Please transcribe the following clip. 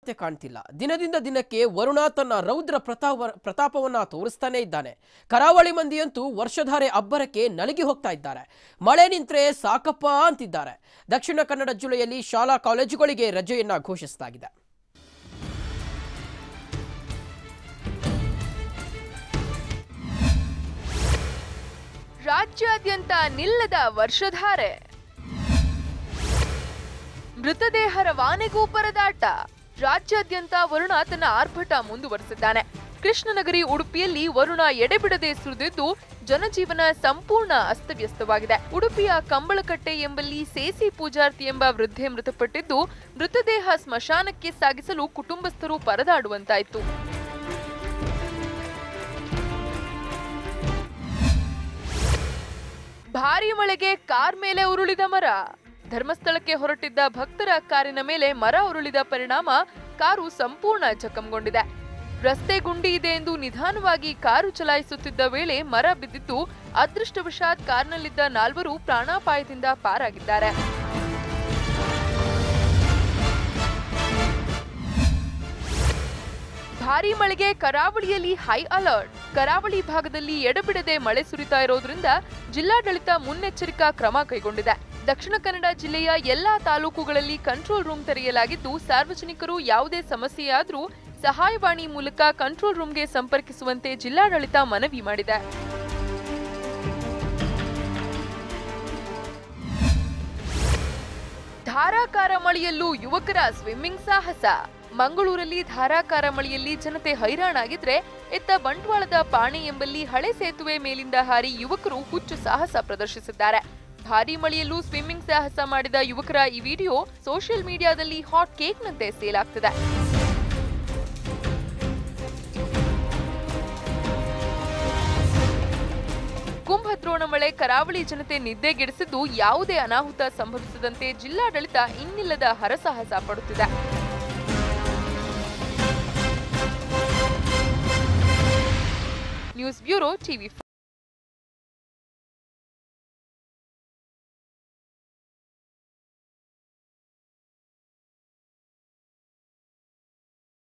ಮತ್ತೆ ಕಾಣ್ತಿಲ್ಲ ದಿನದಿಂದ ದಿನಕ್ಕೆ ವರುಣ ತನ್ನ ರೌದ್ರ ಪ್ರತಾಪ ಪ್ರತಾಪವನ್ನ ತೋರಿಸ್ತಾನೆ ಇದ್ದಾನೆ ಕರಾವಳಿ ಮಂದಿಯಂತೂ ವರ್ಷಧಾರೆ ಅಬ್ಬರಕ್ಕೆ ನಲಗಿ ಹೋಗ್ತಾ ಇದ್ದಾರೆ ಮಳೆ ನಿಂತ್ರೆ ಸಾಕಪ್ಪ ಅಂತಿದ್ದಾರೆ ದಕ್ಷಿಣ ಕನ್ನಡ ಜಿಲ್ಲೆಯಲ್ಲಿ ಶಾಲಾ ಕಾಲೇಜುಗಳಿಗೆ ರಜೆಯನ್ನ ಘೋಷಿಸಲಾಗಿದೆ ರಾಜ್ಯಾದ್ಯಂತ ನಿಲ್ಲದ ವರ್ಷಧಾರೆ ಮೃತದೇಹ ರವಾನೆಗೂ ಪರದಾಟ ರಾಜ್ಯಾದ್ಯಂತ ವರುಣ ತನ್ನ ಆರ್ಭಟ ಮುಂದುವರೆಸಿದ್ದಾನೆ ಕೃಷ್ಣನಗರಿ ಉಡುಪಿಯಲ್ಲಿ ವರುಣ ಎಡೆಬಿಡದೆ ಸುರಿದಿದ್ದು ಜನಜೀವನ ಸಂಪೂರ್ಣ ಅಸ್ತವ್ಯಸ್ತವಾಗಿದೆ ಉಡುಪಿಯ ಕಂಬಳಕಟ್ಟೆ ಎಂಬಲ್ಲಿ ಸೇಸಿ ಪೂಜಾರ್ತಿ ಎಂಬ ವೃದ್ಧೆ ಮೃತಪಟ್ಟಿದ್ದು ಮೃತದೇಹ ಸ್ಮಶಾನಕ್ಕೆ ಸಾಗಿಸಲು ಕುಟುಂಬಸ್ಥರು ಪರದಾಡುವಂತಾಯಿತು ಭಾರೀ ಮಳೆಗೆ ಕಾರ್ ಮೇಲೆ ಉರುಳಿದ ಮರ ಧರ್ಮಸ್ಥಳಕ್ಕೆ ಹೊರಟಿದ್ದ ಭಕ್ತರ ಕಾರಿನ ಮೇಲೆ ಮರ ಉರುಳಿದ ಪರಿಣಾಮ ಕಾರು ಸಂಪೂರ್ಣ ಜಖಂಗೊಂಡಿದೆ ರಸ್ತೆ ಗುಂಡಿ ಇದೆ ಎಂದು ನಿಧಾನವಾಗಿ ಕಾರು ಚಲಾಯಿಸುತ್ತಿದ್ದ ವೇಳೆ ಮರ ಬಿದ್ದಿದ್ದು ಅದೃಷ್ಟವಶಾತ್ ಕಾರ್ನಲ್ಲಿದ್ದ ನಾಲ್ವರು ಪ್ರಾಣಾಪಾಯದಿಂದ ಪಾರಾಗಿದ್ದಾರೆ ಭಾರೀ ಮಳೆಗೆ ಕರಾವಳಿಯಲ್ಲಿ ಹೈ ಅಲರ್ಟ್ ಕರಾವಳಿ ಭಾಗದಲ್ಲಿ ಎಡಬಿಡದೆ ಮಳೆ ಸುರಿತಾ ಇರೋದ್ರಿಂದ ಜಿಲ್ಲಾಡಳಿತ ಮುನ್ನೆಚ್ಚರಿಕಾ ಕ್ರಮ ಕೈಗೊಂಡಿದೆ ದಕ್ಷಿಣ ಕನ್ನಡ ಜಿಲ್ಲೆಯ ಎಲ್ಲಾ ತಾಲೂಕುಗಳಲ್ಲಿ ಕಂಟ್ರೋಲ್ ರೂಮ್ ತೆರೆಯಲಾಗಿದ್ದು ಸಾರ್ವಜನಿಕರು ಯಾವುದೇ ಸಮಸ್ಯೆಯಾದರೂ ಸಹಾಯವಾಣಿ ಮೂಲಕ ಕಂಟ್ರೋಲ್ ರೂಮ್ಗೆ ಸಂಪರ್ಕಿಸುವಂತೆ ಜಿಲ್ಲಾಡಳಿತ ಮನವಿ ಮಾಡಿದೆ ಧಾರಾಕಾರ ಮಳೆಯಲ್ಲೂ ಯುವಕರ ಸ್ವಿಮ್ಮಿಂಗ್ ಸಾಹಸ ಮಂಗಳೂರಲ್ಲಿ ಧಾರಾಕಾರ ಮಳೆಯಲ್ಲಿ ಜನತೆ ಹೈರಾಣಾಗಿದ್ರೆ ಎತ್ತ ಬಂಟ್ವಾಳದ ಪಾಣೆ ಎಂಬಲ್ಲಿ ಹಳೆ ಸೇತುವೆ ಮೇಲಿಂದ ಹಾರಿ ಯುವಕರು ಹುಚ್ಚು ಸಾಹಸ ಪ್ರದರ್ಶಿಸಿದ್ದಾರೆ ಭಾರೀ ಮಳೆಯಲ್ಲೂ ಸ್ವಿಮ್ಮಿಂಗ್ ಸಾಹಸ ಮಾಡಿದ ಯುವಕರ ಈ ವಿಡಿಯೋ ಸೋಷಿಯಲ್ ಮೀಡಿಯಾದಲ್ಲಿ ಹಾಟ್ ಕೇಕ್ನಂತೆ ಸೇಲ್ ಆಗ್ತಿದೆ ಕುಂಭದ್ರೋಣ ಮಳೆ ಕರಾವಳಿ ಜನತೆ ನಿದ್ದೆಗೆಡಿಸಿದ್ದು ಯಾವುದೇ ಅನಾಹುತ ಸಂಭವಿಸದಂತೆ ಜಿಲ್ಲಾಡಳಿತ ಇನ್ನಿಲ್ಲದ ಹರಸಾಹಸ ಪಡುತ್ತಿದೆ ನ್ಯೂಸ್ ಬ್ಯೂರೋ ಟಿವಿ